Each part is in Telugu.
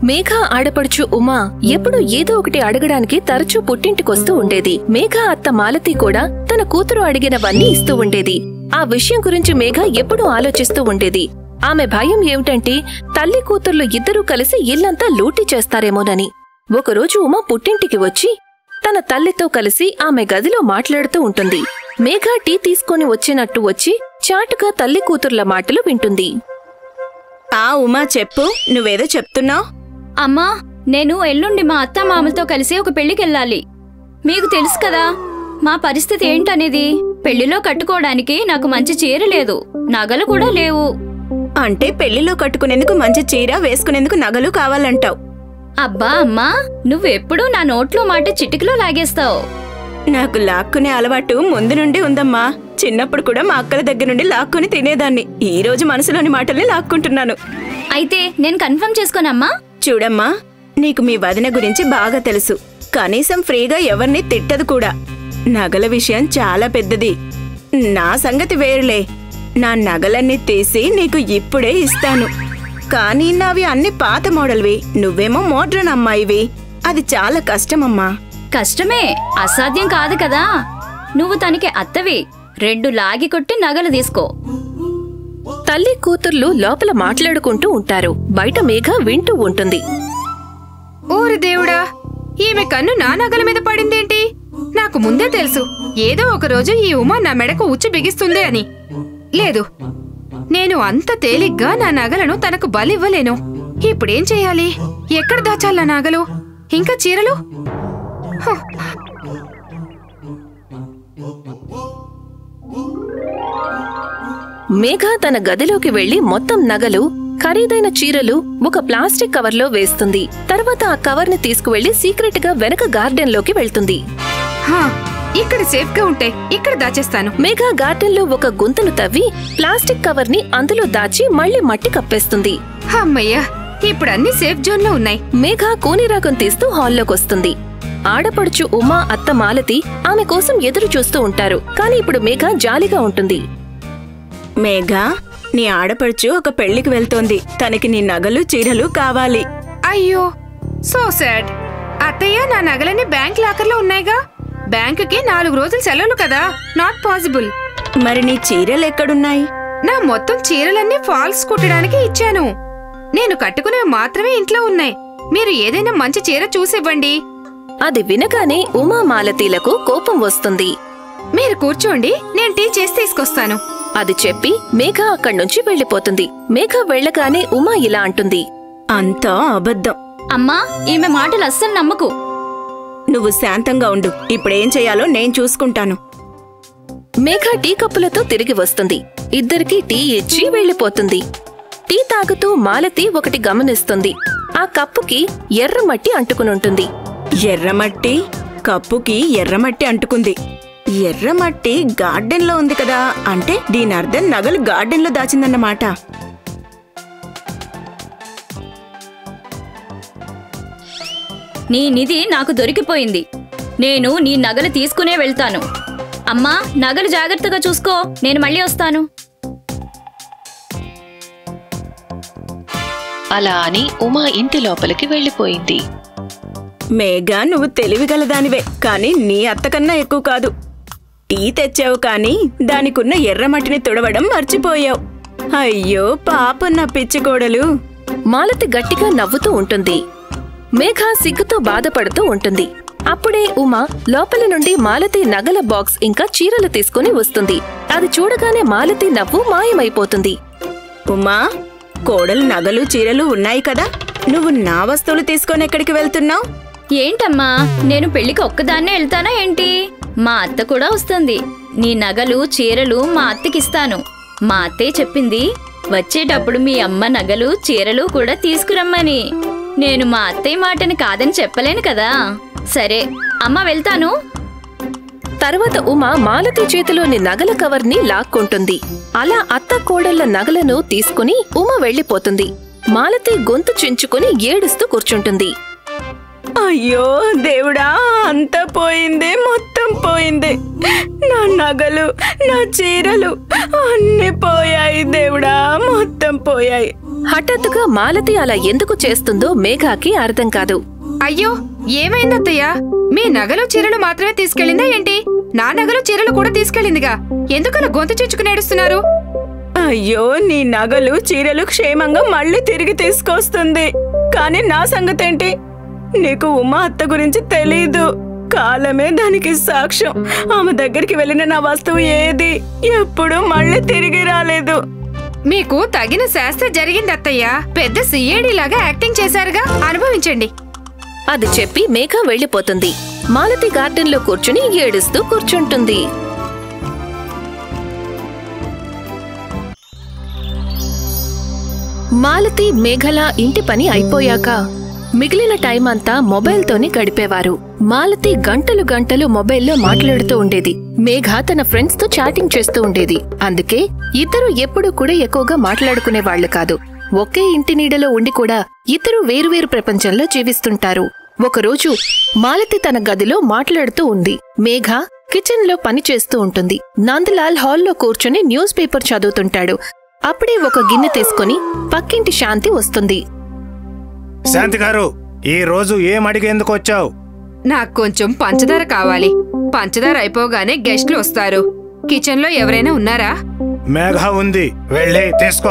మేఘ ఆడపడుచు ఉమా ఎప్పుడూ ఏదో ఒకటి అడగడానికి తరచూ పుట్టింటికొస్తూ ఉండేది మేఘ అత్త మాలతి కూడా తన కూతురు అడిగినవన్నీ ఇస్తూ ఉండేది ఆ విషయం గురించి మేఘ ఎప్పుడూ ఆలోచిస్తూ ఉండేది ఆమె భయం ఏమిటంటే తల్లి కూతుర్లు ఇద్దరూ కలిసి ఇల్లంతా లూటీ చేస్తారేమోనని ఒకరోజు ఉమా పుట్టింటికి వచ్చి తన తల్లితో కలిసి ఆమె గదిలో మాట్లాడుతూ ఉంటుంది మేఘ టీ తీసుకొని వచ్చినట్టు వచ్చి చాటుగా తల్లి కూతుర్ల మాటలు వింటుంది ఆ ఉమా చెప్పు నువ్వేదో చెప్తున్నావు అమ్మా నేను ఎల్లుండి మా అత్త మామలతో కలిసి ఒక పెళ్లికెళ్ళాలి మీకు తెలుసు కదా మా పరిస్థితి ఏంటనేది పెళ్లిలో కట్టుకోవడానికి నాకు మంచి చీర లేదు నగలు కూడా లేవు అంటే పెళ్లిలో కట్టుకునేందుకు మంచి చీర వేసుకునేందుకు నగలు కావాలంటావు అబ్బా అమ్మా నువ్వెప్పుడూ నా నోట్లో మాట చిటికలో లాగేస్తావు నాకు లాక్కునే అలవాటు ముందు నుండి ఉందమ్మా చిన్నప్పుడు కూడా మా అక్కల దగ్గర నుండి లాక్కుని తినేదాన్ని ఈ రోజు మనసులోని మాటల్ని లాక్కుంటున్నాను అయితే నేను కన్ఫర్మ్ చేసుకోనమ్మా చూడమ్మా నీకు మీ వదిన గురించి బాగా తెలుసు కనీసం ఫ్రీగా ఎవరిని తిట్టదు కూడా నగల విషయం చాలా పెద్దది నా సంగతి వేరులే నా నగలన్నీ తీసి నీకు ఇప్పుడే ఇస్తాను కానీ నావి అన్ని పాత మోడల్వి నువ్వేమో మోడ్రన్ అమ్మాయివి అది చాలా కష్టమమ్మా కష్టమే అసాధ్యం కాదు కదా నువ్వు తనకి అత్తవి రెండు లాగి కొట్టి నగలు తీసుకో తల్లి కూతుర్లు లోపల మాట్లాడుకుంటూ ఉంటారు బయట మేఘ వింటూ ఉంటుంది ఓరి దేవుడా ఈమె కన్ను నా నగల మీద పడిందేంటి నాకు ముందే తెలుసు ఏదో ఒక రోజు ఈ ఉమా నా మెడకు ఉచ్చి బిగిస్తుంది అని లేదు నేను అంత తేలిగ్గా నా నగలను తనకు బలివ్వలేను ఇప్పుడేం చేయాలి ఎక్కడ దాచాలి నా నగలు ఇంకా చీరలు హ, మేఘ తన గదిలోకి వెళ్లి మొత్తం నగలు ఖరీదైన చీరలు ఒక ప్లాస్టిక్ కవర్లో వేస్తుంది తర్వాత ఆ కవర్ని తీసుకువెళ్లి సీక్రెట్ గా వెనక గార్డెన్ లోకి వెళ్తుంది హ, ఇక్కడ సేఫ్ గా ఉంటాయి ఇక్కడ దాచేస్తాను మేఘ గార్డెన్ లో ఒక గుంతను తవ్వి ప్లాస్టిక్ కవర్ ని అందులో దాచి మళ్లీ మట్టి కప్పేస్తుంది అమ్మయ్యా ఇప్పుడు అన్ని సేఫ్ జోన్ లో ఉన్నాయి మేఘ కూనిరాకం తీస్తూ హాల్లోకొస్తుంది ఆడపడుచు ఉమా అత్త మాలతి ఆమె కోసం ఎదురు చూస్తూ ఉంటారు కానీ ఇప్పుడు మేఘ జాలిగా ఉంటుంది మేఘా నీ ఆడపడుచు ఒక పెళ్లికి వెళ్తోంది తనకి నీ నగలు చీరలు కావాలి అయ్యో సో సాడ్ అత్తయ్య నా నగలన్నీ బ్యాంక్ లాకర్లో ఉన్నాయిగా బ్యాంకుకి నాలుగు రోజులు సెలవులు కదా నాట్ పాసిబుల్ మరి నీ చీరలు ఎక్కడున్నాయి నా మొత్తం చీరలన్నీ ఫాల్స్ కుట్టడానికి ఇచ్చాను నేను కట్టుకునేవి మాత్రమే ఇంట్లో ఉన్నాయి మీరు ఏదైనా మంచి చీర చూసివ్వండి అది వినగానే ఉమా మాలతీలకు కోపం వస్తుంది మీరు కూర్చోండి నేను టీ చేసి తీసుకొస్తాను అది చెప్పి మేఘ అక్కడ్నుంచి వెళ్లిపోతుంది మేఘ వెళ్ళగానే ఉమా ఇలా అంటుంది అంతా అబద్ధం అమ్మా ఈమె మాటలు అస్సలు నమ్మకు నువ్వు శాంతంగా ఉండు ఇప్పుడేం చేయాలో నేను చూసుకుంటాను మేఘ టీ కప్పులతో తిరిగి వస్తుంది ఇద్దరికీ టీ ఇచ్చి వెళ్లిపోతుంది టీ తాగుతూ మాలతి ఒకటి గమనిస్తుంది ఆ కప్పుకి ఎర్రమట్టి అంటుకునుంటుంది ఎర్రమట్టి కప్పుకి ఎర్రమట్టి అంటుకుంది ఎర్రమట్టి గార్డెన్లో ఉంది కదా అంటే దీని అర్థం నగలు గార్డెన్లో దాచిందన్నమాట నీ నిధి నాకు దొరికిపోయింది నేను నీ నగలు తీసుకునే వెళ్తాను అమ్మా నగలు జాగ్రత్తగా చూసుకో నేను మళ్ళీ వస్తాను అలా అని ఉమా ఇంటి లోపలికి వెళ్లిపోయింది మేఘా నువ్వు తెలివిగలదానివే కానీ నీ అత్తకన్నా ఎక్కువ కాదు టీ తెచ్చావు కానీ దానికున్న ఎర్రమట్టిని తుడవడం మర్చిపోయావు అయ్యో పాపం నా పిచ్చి కోడలు మాలతి గట్టిగా నవ్వుతూ ఉంటుంది మేఘ సిగ్గుతో బాధపడుతూ ఉంటుంది అప్పుడే ఉమా లోపలి నుండి మాలతి నగల బాక్స్ ఇంకా చీరలు తీసుకుని వస్తుంది అది చూడగానే మాలతి నవ్వు మాయమైపోతుంది ఉమా కోడలు నగలు చీరలు ఉన్నాయి కదా నువ్వు నా వస్తువులు తీసుకొని ఎక్కడికి వెళ్తున్నావు ఏంటమ్మా నేను పెళ్లికి ఒక్కదాన్నే వెళ్తానా ఏంటి మా అత్త కూడా వస్తుంది నీ నగలు చీరలు మా అత్తకిస్తాను మా అత్తే చెప్పింది వచ్చేటప్పుడు మీ అమ్మ నగలు చీరలు కూడా తీసుకురమ్మని నేను మా అత్తయ్య మాటని కాదని చెప్పలేను కదా సరే అమ్మ వెళ్తాను తర్వాత ఉమా మాలతి చేతిలోని నగల కవర్ని లాక్కుంటుంది అలా అత్త కోడళ్ల నగలను తీసుకుని ఉమ వెళ్లిపోతుంది మాలతి గొంతు చించుకుని ఏడుస్తూ కూర్చుంటుంది అయ్యో దేవుడా అంతా పోయిందే మొత్తం పోయింది నా నగలు నా చీరలు అన్ని పోయాయి దేవుడా మొత్తం పోయాయి హఠాత్తుగా మాలతి అలా ఎందుకు చేస్తుందో మేఘాకి అర్థం కాదు అయ్యో ఏమైందత్తయ్య మీ నగలు చీరలు మాత్రమే తీసుకెళ్ళిందా ఏంటి నా నగలు చీరలు కూడా తీసుకెళ్ళిందిగా ఎందుకలా గొంతు చిచ్చుకుని ఏడుస్తున్నారు అయ్యో నీ నగలు చీరలు క్షేమంగా మళ్ళీ తిరిగి తీసుకొస్తుంది కానీ నా సంగతేంటి నీకు ఉమా అత్త గురించి తెలీదు కాలమే దానికి సాక్ష్యం ఆమె దగ్గరికి వెళ్ళిన నా వస్తువు ఏది ఎప్పుడు మళ్ళీ తిరిగి రాలేదు మీకు తగిన శాస్త్ర జరిగింది అత్తయ్య పెద్ద సిఐడి లాగా యాక్టింగ్ చేశారుగా అనుభవించండి అది చెప్పి మేఘ వెళ్ళిపోతుంది మాలతి గార్డెన్లో కూర్చుని ఏడుస్తూ కూర్చుంటుంది మాలతి మేఘల ఇంటి పని అయిపోయాక మిగిలిన టైం అంతా మొబైల్తోనే గడిపేవారు మాలతి గంటలు గంటలు మొబైల్లో మాట్లాడుతూ ఉండేది మేఘ తన ఫ్రెండ్స్ తో చాటింగ్ చేస్తూ ఉండేది అందుకే ఇద్దరు ఎప్పుడూ కూడా ఎక్కువగా మాట్లాడుకునేవాళ్లు కాదు ఒకే ఇంటి నీడలో ఉండి కూడా ఇద్దరు వేరువేరు ప్రపంచంలో జీవిస్తుంటారు ఒకరోజు మాలతి తన గదిలో మాట్లాడుతూ ఉంది మేఘ కిచెన్ లో పని చేస్తూ ఉంటుంది నందలాల్ హాల్లో కూర్చుని న్యూస్ పేపర్ చదువుతుంటాడు అప్పుడే ఒక గిన్నె తీసుకుని పక్కింటి శాంతి వస్తుంది శాంతి గారు ఈ రోజు ఏం అడిగేందుకు వచ్చావు నాకు కొంచెం పంచదార కావాలి పంచదార అయిపోగానే గెస్ట్లు వస్తారు కిచెన్ లో ఎవరైనా ఉన్నారా మేఘ ఉంది వెళ్ళి తీసుకో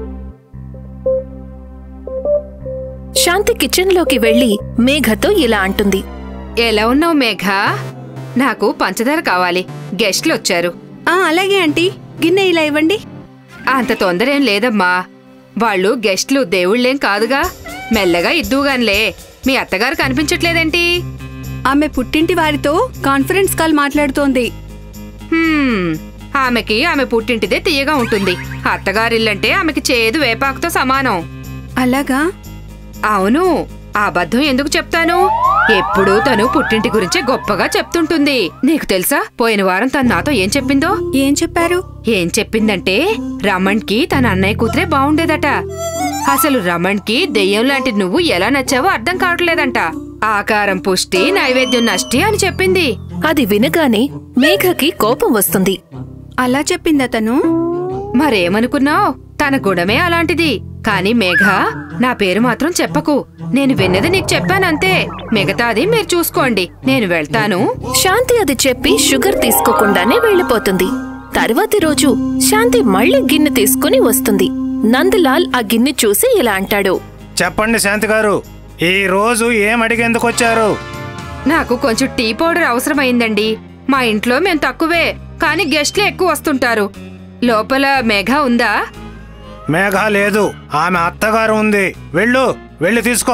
శాంతి కిచెన్ లోకి వెళ్లి మేఘతో ఇలా అంటుంది ఎలా ఉన్నావు మేఘ నాకు పంచదార కావాలి గెస్ట్లు వచ్చారు ఆ అలాగే ఆంటీ గిన్నె ఇలా ఇవ్వండి అంత తొందర ఏం లేదమ్మా వాళ్ళు గెస్ట్లు దేవుళ్ళేం కాదుగా మెల్లగా ఇద్దుగాన్లే మీ అత్తగారు కనిపించట్లేదేంటి ఆమె పుట్టింటి వారితో కాన్ఫరెన్స్ కాల్ మాట్లాడుతోంది హ్మ్, ఆమెకి ఆమె పుట్టింటిదే తీయగా ఉంటుంది అత్తగారిల్లంటే ఆమెకి చేదు వేపాకుతో సమానం అలాగా అవును ఆ అబద్ధం ఎందుకు చెప్తాను ఎప్పుడూ తను పుట్టింటి గురించే గొప్పగా చెప్తుంటుంది నీకు తెలుసా పోయిన వారం తను నాతో ఏం చెప్పిందో ఏం చెప్పారు ఏం చెప్పిందంటే రమణ్కి తన అన్నయ్య కూతురే బావుండేదట అసలు రమణ్కి దెయ్యం లాంటి నువ్వు ఎలా నచ్చావో అర్థం కావట్లేదంట ఆకారం పుష్టి నైవేద్యం నష్టి అని చెప్పింది అది వినగానే మేఘకి కోపం వస్తుంది అలా చెప్పిందా తను మరేమనుకున్నావ్ తన గుణమే అలాంటిది కాని మేఘ నా పేరు మాత్రం చెప్పకు నేను విన్నది నీకు చెప్పానంతే మిగతాది మీరు చూసుకోండి నేను వెళ్తాను శాంతి అది చెప్పి షుగర్ తీసుకోకుండానే వెళ్ళిపోతుంది తర్వాతి రోజు శాంతి మళ్ళీ గిన్నె తీసుకుని వస్తుంది నందలాల్ ఆ గిన్నె చూసి ఇలా అంటాడు చెప్పండి శాంతి గారు ఈ రోజు ఏం అడిగేందుకు వచ్చారు నాకు కొంచెం టీ పౌడర్ అవసరమైందండి మా ఇంట్లో మేము తక్కువే కానీ గెస్ట్లు ఎక్కువ వస్తుంటారు లోపల మేఘ ఉందా మేఘ లేదు ఆమె అత్తగారు ఉంది వెళ్ళు వెళ్ళి తీసుకో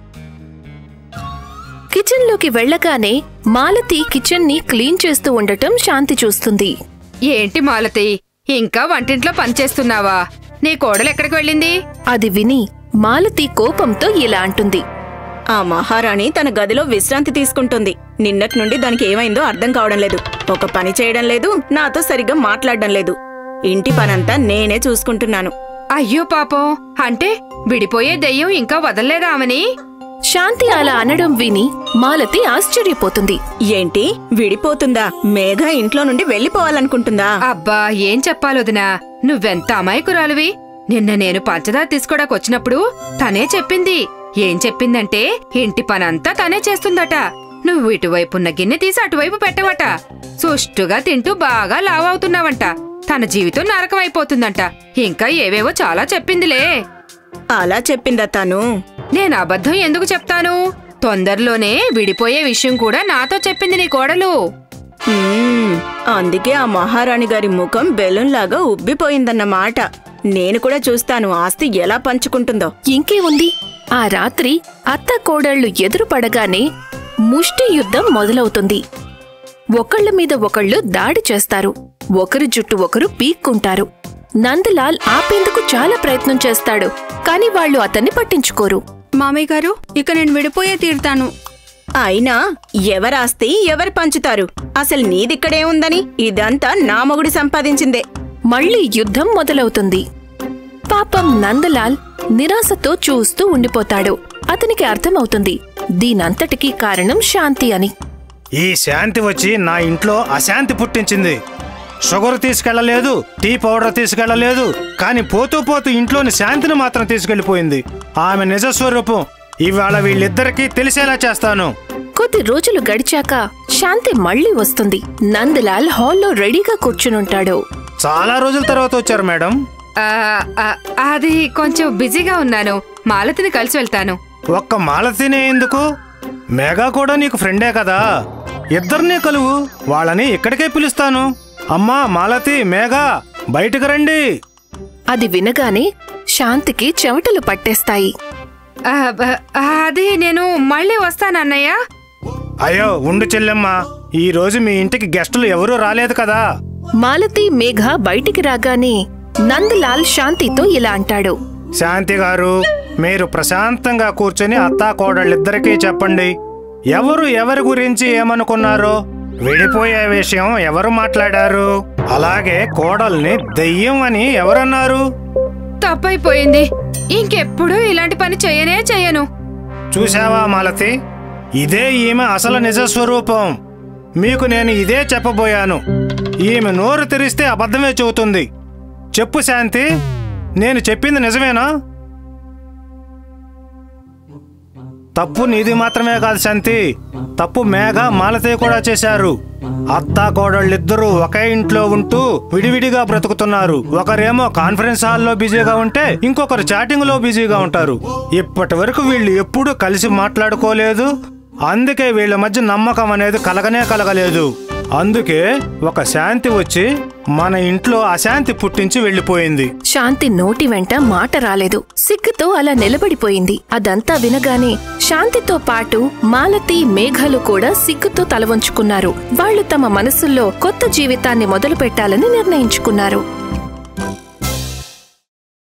కిచెన్ లోకి వెళ్ళగానే మాలతి కిచెన్ ని క్లీన్ చేస్తూ ఉండటం శాంతి చూస్తుంది ఏంటి మాలతి ఇంకా వంటింట్లో పనిచేస్తున్నావా నీ కోడలు ఎక్కడికి వెళ్ళింది అది విని మాలతి కోపంతో ఇలా అంటుంది ఆ మహారాణి తన గదిలో విశ్రాంతి తీసుకుంటుంది నిన్నటి నుండి దానికి ఏమైందో అర్థం కావడం లేదు ఒక పని చేయడం లేదు నాతో సరిగ్గా మాట్లాడడం లేదు ఇంటి పనంతా నేనే చూసుకుంటున్నాను అయ్యో పాపం అంటే విడిపోయే దెయ్యం ఇంకా వదలలేదా ఆమెని శాంతి అలా అనడం విని మాలతి ఆశ్చర్యపోతుంది ఏంటి విడిపోతుందా మేఘ ఇంట్లో నుండి వెళ్ళిపోవాలనుకుంటుందా అబ్బా ఏం చెప్పాలొదినా నువ్వెంత అమాయకురాలువి నిన్న నేను పంచదార తీసుకోడానికి వచ్చినప్పుడు తనే చెప్పింది ఏం చెప్పిందంటే ఇంటి పనంతా తనే చేస్తుందట నువ్వు ఇటువైపున్న గిన్నె తీసి అటువైపు పెట్టవట సుష్టుగా తింటూ బాగా లావవుతున్నావంట తన జీవితం నరకమైపోతుందంట ఇంకా ఏవేవో చాలా చెప్పిందిలే అలా చెప్పిందా తను నేను అబద్ధం ఎందుకు చెప్తాను తొందరలోనే విడిపోయే విషయం కూడా నాతో చెప్పింది నీ కోడలు మ్మ్, అందుకే ఆ మహారాణి గారి ముఖం బెలూన్ లాగా ఉబ్బిపోయిందన్నమాట నేను కూడా చూస్తాను ఆస్తి ఎలా పంచుకుంటుందో ఇంకే ఉంది ఆ రాత్రి అత్త కోడళ్లు ఎదురు పడగానే ముష్టి యుద్ధం మొదలవుతుంది ఒకళ్ళ మీద ఒకళ్ళు దాడి చేస్తారు ఒకరి జుట్టు ఒకరు పీక్కుంటారు నందలాల్ ఆపేందుకు చాలా ప్రయత్నం చేస్తాడు కాని వాళ్ళు అతన్ని పట్టించుకోరు మామయ్య గారు ఇక నేను విడిపోయే తీరుతాను అయినా ఎవరాస్తి ఎవరు పంచుతారు అసలు నీదిక్కడే ఉందని ఇదంతా నా మొగుడు సంపాదించిందే మళ్ళీ యుద్ధం మొదలవుతుంది పాపం నందలాల్ నిరాశతో చూస్తూ ఉండిపోతాడు అతనికి అర్థమవుతుంది దీనంతటికీ కారణం శాంతి అని ఈ శాంతి వచ్చి నా ఇంట్లో అశాంతి పుట్టించింది షుగర్ తీసుకెళ్లలేదు టీ పౌడర్ తీసుకెళ్లలేదు కానీ పోతూ పోతూ ఇంట్లోని శాంతిని మాత్రం తీసుకెళ్లిపోయింది ఆమె నిజ స్వరూపం ఇవాళ వీళ్ళిద్దరికీ తెలిసేలా చేస్తాను కొద్ది రోజులు గడిచాక శాంతి మళ్ళీ వస్తుంది నందలాల్ హాల్లో రెడీగా కూర్చునుంటాడు చాలా రోజుల తర్వాత వచ్చారు మేడం ఆ, ఆ, అది కొంచెం బిజీగా ఉన్నాను మాలతిని కలిసి వెళ్తాను ఒక్క మాలతీనే ఎందుకు మేఘా కూడా నీకు ఫ్రెండే కదా ఇద్దరినే కలువు వాళ్ళని ఇక్కడికే పిలుస్తాను అమ్మా మాలతి మేఘా బయటకు రండి అది వినగానే శాంతికి చెమటలు పట్టేస్తాయి ఆ, బ- ఆ, అది నేను మళ్ళీ వస్తానన్నయ్య అయ్యో ఉండు చెల్లెమ్మ ఈ రోజు మీ ఇంటికి గెస్టులు ఎవరూ రాలేదు కదా మాలతి మేఘ బయటికి రాగానే నందలాల్ శాంతితో ఇలా అంటాడు శాంతి గారు మీరు ప్రశాంతంగా కూర్చొని అత్తా కోడళ్ళిద్దరికీ చెప్పండి ఎవరు ఎవరి గురించి ఏమనుకున్నారో విడిపోయే విషయం ఎవరు మాట్లాడారు అలాగే కోడల్ని దెయ్యం అని ఎవరన్నారు తప్పైపోయింది ఇంకెప్పుడు ఇలాంటి పని చేయనే చేయను చూశావా మాలతి ఇదే ఈమె అసలు నిజ స్వరూపం మీకు నేను ఇదే చెప్పబోయాను ఈమె నోరు తెరిస్తే అబద్ధమే చెబుతుంది చెప్పు శాంతి నేను చెప్పింది నిజమేనా తప్పు నీది మాత్రమే కాదు శాంతి తప్పు మేఘ మాలతి కూడా చేశారు అత్తా కోడళ్ళిద్దరూ ఒకే ఇంట్లో ఉంటూ విడివిడిగా బ్రతుకుతున్నారు ఒకరేమో కాన్ఫరెన్స్ హాల్లో బిజీగా ఉంటే ఇంకొకరు చాటింగ్ లో బిజీగా ఉంటారు ఇప్పటి వరకు వీళ్ళు ఎప్పుడూ కలిసి మాట్లాడుకోలేదు అందుకే వీళ్ళ మధ్య నమ్మకం అనేది కలగనే కలగలేదు అందుకే ఒక శాంతి వచ్చి మన ఇంట్లో అశాంతి పుట్టించి వెళ్ళిపోయింది శాంతి నోటి వెంట మాట రాలేదు సిగ్గుతో అలా నిలబడిపోయింది అదంతా వినగానే శాంతితో పాటు మాలతి మేఘలు కూడా సిగ్గుతో తల వంచుకున్నారు వాళ్ళు తమ మనసుల్లో కొత్త జీవితాన్ని మొదలు పెట్టాలని నిర్ణయించుకున్నారు